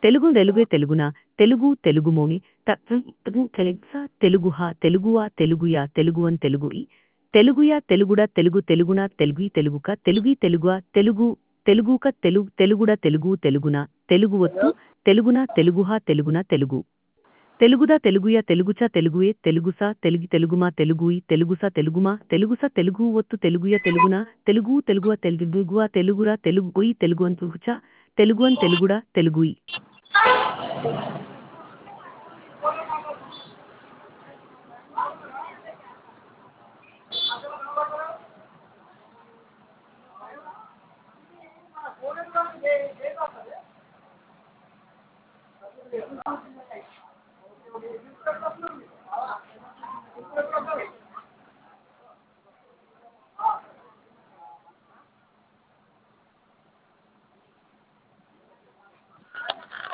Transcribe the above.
తెలుగు తెలుగే తెలుగున తెలుగు తెలుగుమోని తెలుగు తెలుగుస తెలుగుహ తెలుగువా తెలుగుయా తెలుగువన్ తెలుగుయి తెలుగుయా తెలుగుడ తెలుగు తెలుగున తెలుగు తెలుగుక తెలుగు తెలుగువ తెలుగు తెలుగుక తెలుగు తెలుగుడ తెలుగు తెలుగున తెలుగువత్తు తెలుగున తెలుగుహ తెలుగున తెలుగు తెలుగుద తెలుగుయ తెలుగుచ తెలుగుయే తెలుగుస తెలుగు తెలుగుమా తెలుగుయి తెలుగుస తెలుగుమా తెలుగుస తెలుగు ఒత్తు తెలుగుయ తెలుగున తెలుగు తెలుగువ తెలుగువ తెలుగురా తెలుగుయి తెలుగువన్ తెలుగుచ తెలుగువన్ తెలుగుడ తెలుగుయి Thank you.